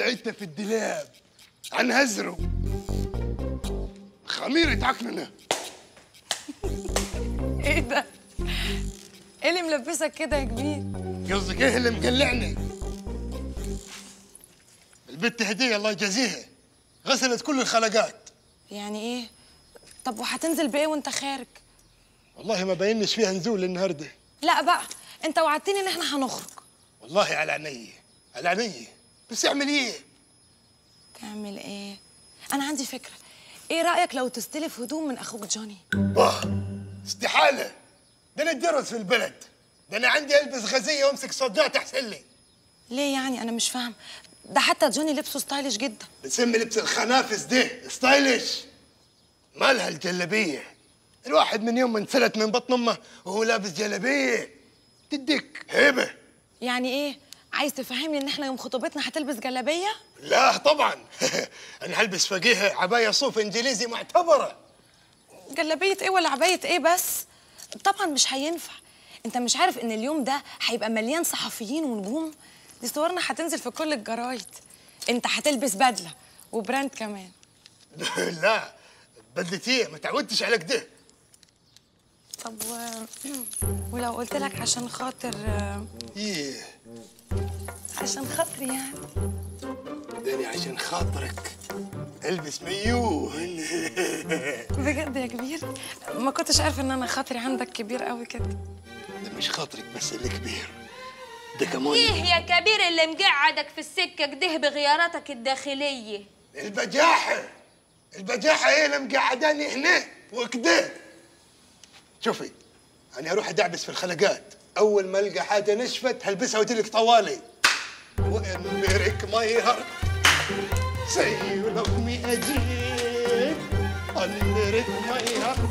العتة في الدلاب هنهزره خميرة عكننة ايه ده؟ ايه اللي ملبسك كده يا كبير؟ قصدك ايه اللي مقلعني البت هدية الله يجازيها غسلت كل الخلقات يعني ايه؟ طب وهتنزل بايه وانت خارج؟ والله ما بينش فيها نزول النهارده لا بقى انت وعدتني ان احنا هنخرج والله على عيني على عيني بس اعمل ايه تعمل ايه؟ انا عندي فكرة ايه رأيك لو تستلف هدوم من اخوك جوني؟ واه استحالة ده انا اتدرس في البلد ده انا عندي البس غزية وامسك صدات احسن لي ليه يعني انا مش فاهم ده حتى جوني لبسه ستايلش جدا بتسمي لبس الخنافس ده ستايلش مالها الجلابية الواحد من يوم ما انسلت من بطن امه وهو لابس جلابية تديك هيبة يعني ايه؟ عايز تفهمني ان احنا يوم خطوبتنا هتلبس جلابية؟ لا طبعا انا هلبس فقيهة عباية صوف انجليزي معتبرة جلابية ايه ولا عباية ايه بس؟ طبعا مش هينفع انت مش عارف ان اليوم ده هيبقى مليان صحفيين ونجوم دي صورنا هتنزل في كل الجرايد انت هتلبس بدلة وبراند كمان لا بدلتي ما تعودتش على كده طب و... ولو قلت لك عشان خاطر ايه عشان خاطري يعني داني عشان خاطرك البس ميون بجد يا كبير ما كنتش عارفه ان انا خاطري عندك كبير قوي كده ده مش خاطرك بس اللي كبير ده كمان ايه يا كبير اللي مقعدك في السكة كده بغياراتك الداخلية البجاحة البجاحة هي اللي مقعداني هنا وكده شوفي أنا أروح أدعبس في الخلقات أول ما ألقى حاجة نشفت هلبسها وأجيلك طوالي وإن برك ما يهرب سيولك مي أجيب أن برك ما يهرب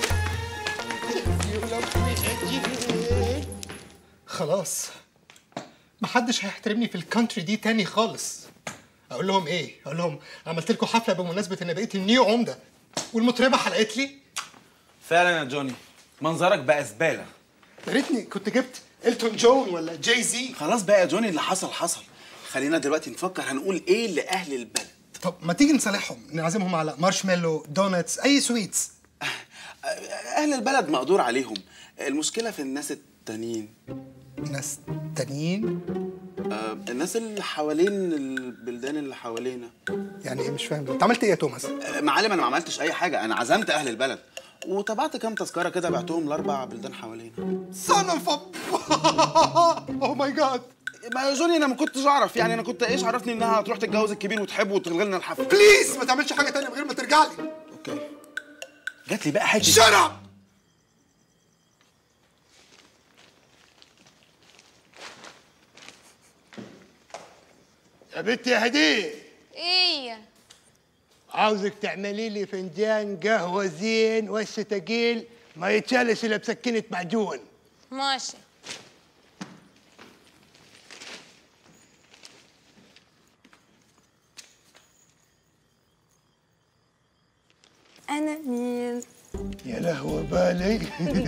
سيولك مي أجيب خلاص محدش هيحترمني في الكانتري دي تاني خالص اقول لهم ايه اقول لهم عملت لكم حفله بمناسبه ان بقيت النيو عمده والمطربه حلقت لي فعلا يا جوني منظرك بقى زباله يا ريتني كنت جبت التون جون ولا جاي زي خلاص بقى يا جوني اللي حصل حصل خلينا دلوقتي نفكر هنقول ايه لاهل البلد طب ما تيجي نصالحهم نعزمهم على مارشميلو دونتس اي سويتس اهل البلد مقدور عليهم المشكله في الناس التانيين ناس تانيين آه، الناس اللي حوالين البلدان اللي حوالينا يعني ايه مش فاهم انت عملت ايه يا توماس آه، معلم انا ما عملتش اي حاجه انا عزمت اهل البلد وطبعت كام تذكره كده بعتهم لاربع بلدان حوالينا سون اوف اوه ماي جاد ما يا جوني انا ما كنتش اعرف يعني انا كنت ايش عرفني انها هتروح تتجوز الكبير وتحبه وتلغي لنا الحفله بليز ما تعملش حاجه تانية من غير ما ترجع لي اوكي جات لي بقى حاجه شut up يا بنت يا هديه ايه عاوزك تعملي لي فنجان قهوة زين وش تقيل ما يتشالش الا بسكينة معجون ماشي انا مين يا لهوة بالي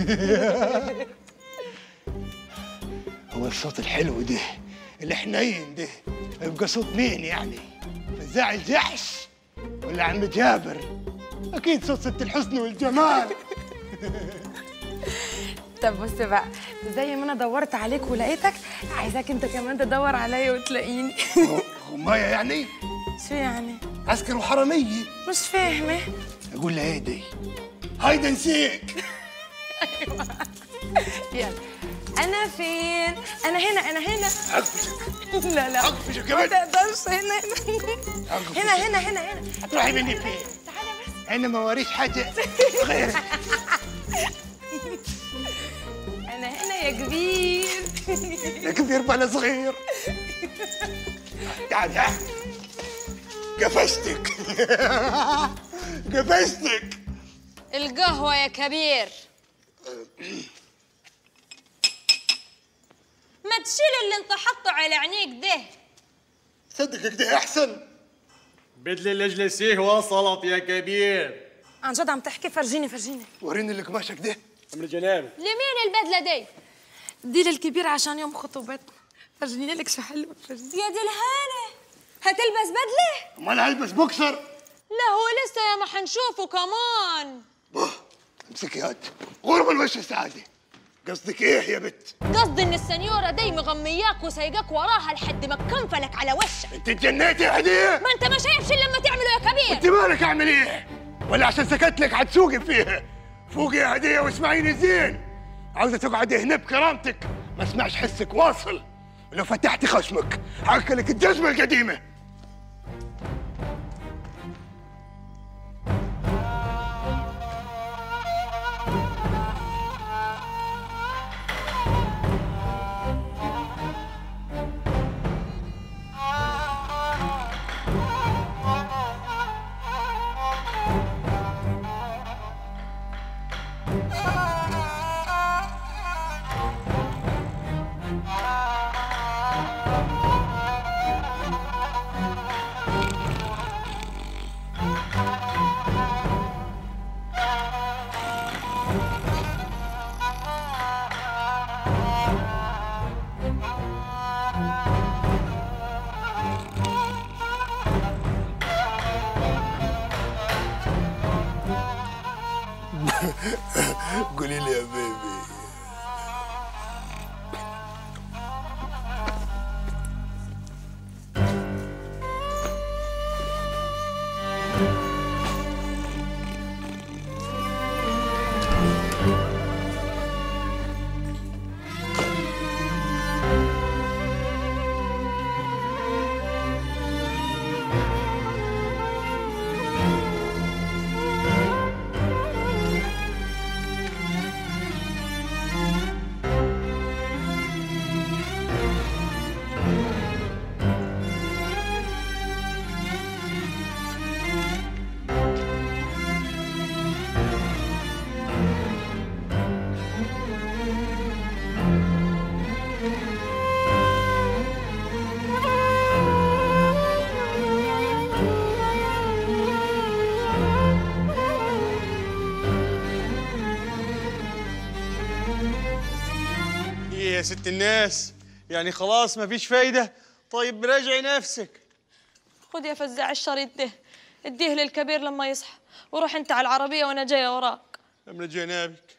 هو الصوت الحلو ده الحنين ده يبقى صوت مين يعني فزاع الجحش ولا عم جابر اكيد صوت ست الحسن والجمال طب بص بقى زي ما انا دورت عليك ولقيتك عايزاك انت كمان تدور عليا وتلاقيني غماية يعني شو يعني عسكر وحرامية مش فاهمه اقول لها ايه دي هايدا نسيك يلا انا فين انا هنا انا هنا عقفشك لا لا عقفشك ما كمان تقدرش هنا عقفشك. هنا هنا هنا هنا هتروحي مني فين تعالى بس انا ما وريش حاجة غيرك انا هنا يا كبير يا كبير بلا صغير تعال تعال قفشتك قفشتك القهوة يا كبير ما تشيل اللي انت حاطه على عينيك ده صدق كده احسن بدل الاجلسيه وصلت يا كبير عن جد عم تحكي فرجيني فرجيني وريني اللي قماشك ده امر جناب لمين البدلة دي دي للكبير عشان يوم خطوبتنا فرجيني لك شو حلو فرجيني يا دي الهانة هتلبس بدلة؟ امال هلبس بوكسر لا هو لسه يا ما حنشوفه كمان بوه امسك ياد غور من وش السعاده قصدك ايه يا بت قصدي ان السنيورة دي مغمياك وسايقاك وراها لحد ما تكنفلك على وشك انت اتجنيتي يا هديه ما انت ما شايف شو لما تعمله يا كبير انت مالك اعمل ايه ولا عشان سكت لك حتسوقي فيها فوقي يا هديه واسمعيني زين عاوزه تقعدي هنا بكرامتك ما اسمعش حسك واصل ولو فتحتي خشمك هاكلك الجزمه القديمه قولي لي يا بيبي ايه يا ست الناس يعني خلاص ما فيش فايدة طيب راجعي نفسك خد يا فزاع الشريط ده اديه للكبير لما يصحى وروح انت على العربية وانا جاية وراك أمر جنابك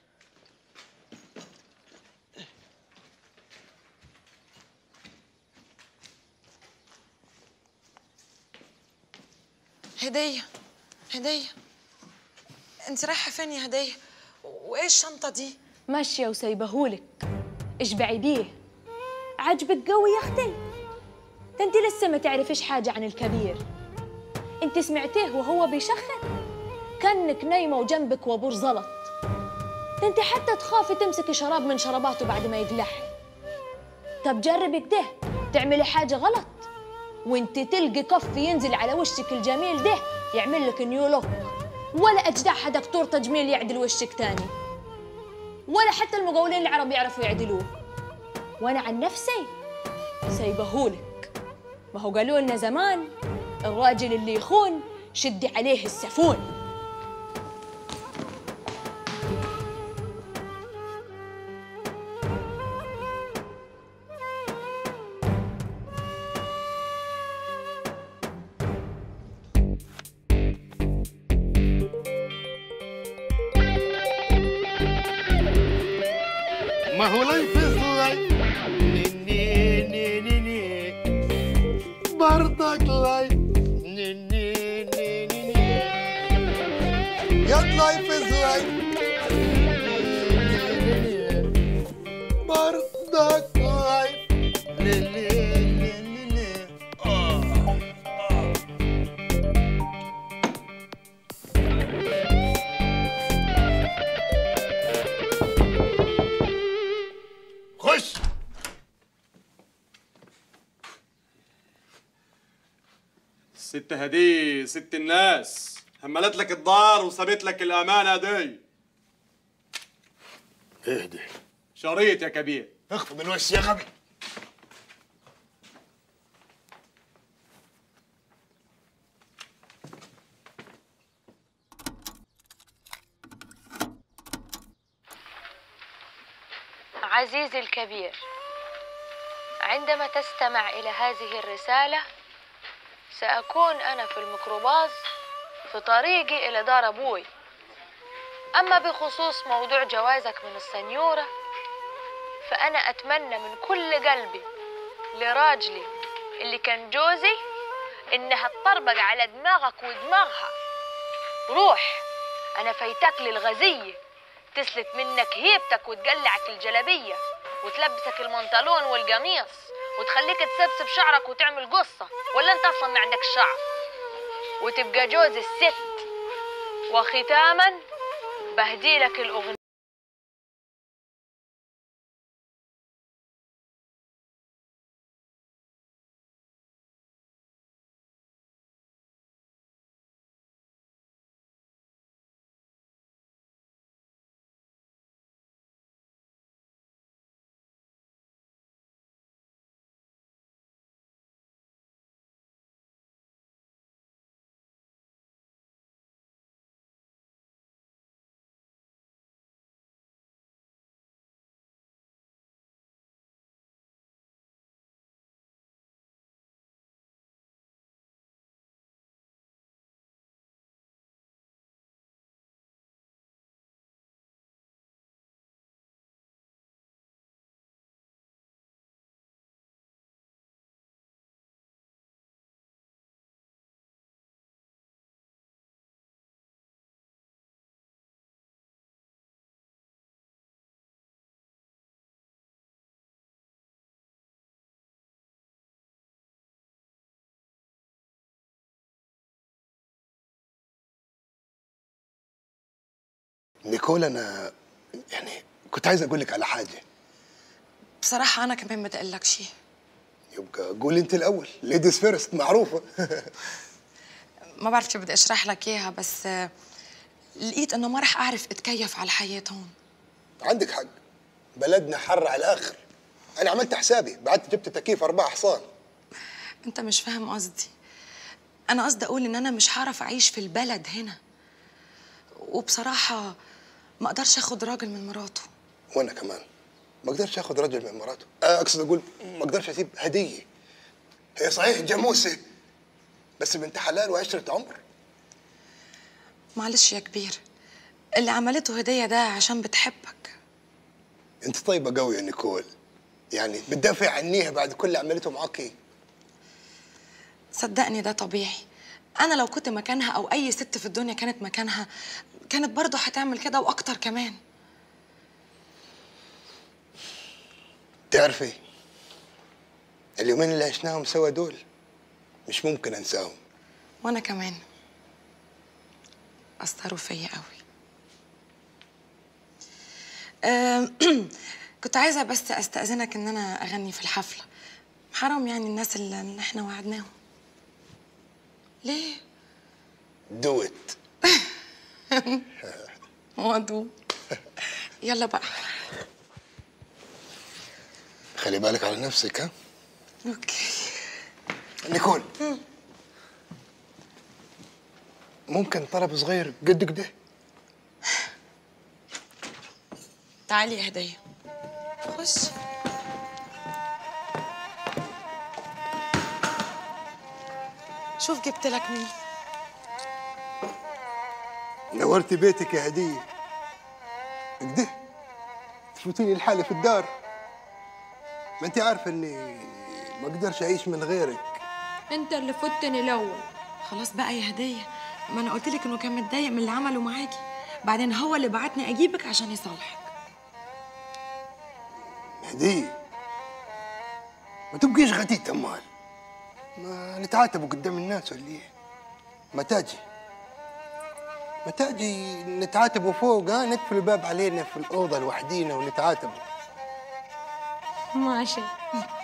هديه هديه انت رايحه فين يا هديه وايه الشنطه دي ماشية وسايبهولك اشبعي بيه عجبك قوي يا اختي ده انت لسه ما تعرفيش حاجة عن الكبير انت سمعتيه وهو بيشخر كانك نايمة وجنبك وابور زلط ده انت حتى تخافي تمسكي شراب من شراباته بعد ما يقلح طب جربي كده تعملي حاجة غلط وانت تلقي كف ينزل على وشك الجميل ده يعمل لك نيو لوك ولا اجدعها دكتور تجميل يعدل وشك تاني ولا حتى المقاولين العرب يعرفوا يعدلوه وانا عن نفسي سايبهولك ما هو قالوا لنا زمان الراجل اللي يخون شدي عليه السفون ما هو لايف از لايف ني ني ني ني ني برضك لايف ني ني ني ني ني يا لايف از لايف برضك لايف لي لي لي لي لي آه آه خش ست هدي ست الناس هملت لك الدار وسابت لك الأمانة دي اهدي شريط يا كبير اخفى من وشي يا غبي عزيزي الكبير عندما تستمع إلى هذه الرسالة سأكون أنا في الميكروباص في طريقي إلى دار أبوي أما بخصوص موضوع جوازك من السنيورة فأنا أتمنى من كل قلبي لراجلي اللي كان جوزي إنها تطربق على دماغك ودماغها روح أنا فايتك للغزية تسلت منك هيبتك وتقلعك الجلبية وتلبسك المنطلون والقميص وتخليك تسبسب شعرك وتعمل قصة ولا انت أصلا ما عندك شعر وتبقى جوز الست وختاما بهديلك الأغنية نيكول انا يعني كنت عايز اقول لك على حاجه بصراحه انا كمان بدي اقول لك شيء يبقى قولي انت الاول ليديز فيرست معروفه ما بعرف كيف بدي اشرح لك اياها بس آه، لقيت انه ما رح اعرف اتكيف على الحياه هون عندك حق بلدنا حر على الاخر انا عملت حسابي بعد جبت تكييف اربع حصان انت مش فاهم قصدي انا قصدي اقول ان انا مش هعرف اعيش في البلد هنا وبصراحه ما اقدرش اخد راجل من مراته وانا كمان ما اقدرش اخذ رجل من مراته آه، اقصد اقول ما اقدرش اسيب هديه هي صحيح جاموسه بس بنت حلال وعشره عمر معلش يا كبير اللي عملته هديه ده عشان بتحبك انت طيبه قوي يا نيكول يعني بتدافع عنيها بعد كل اللي عملته معاكي صدقني ده طبيعي انا لو كنت مكانها او اي ست في الدنيا كانت مكانها كانت برضه هتعمل كده واكتر كمان تعرفي اليومين اللي عشناهم سوا دول مش ممكن انساهم وانا كمان اثروا فيا قوي أم، كنت عايزه بس استاذنك ان انا اغني في الحفله حرام يعني الناس اللي اللي احنا وعدناهم ليه دوت وضو يلا بقى خلي بالك على نفسك ها اوكي نيكول ممكن طلب صغير قد كده تعالي يا هديه خش شوف جبت لك مين نورتي بيتك يا هديه كده تفوتيني لحالي في الدار ما انت عارفه اني ما اقدرش اعيش من غيرك انت اللي فتني الاول خلاص بقى يا هديه ما انا قلت لك انه كان متضايق من اللي عمله معاكي بعدين هو اللي بعتني اجيبك عشان يصالحك هديه ما تبقيش غتيت امال ما نتعاتبوا قدام الناس ولا ايه ما تاجي ما تاجي نتعاتبوا فوق ها نقفل الباب علينا في الاوضه لوحدينا ونتعاتبوا ماشي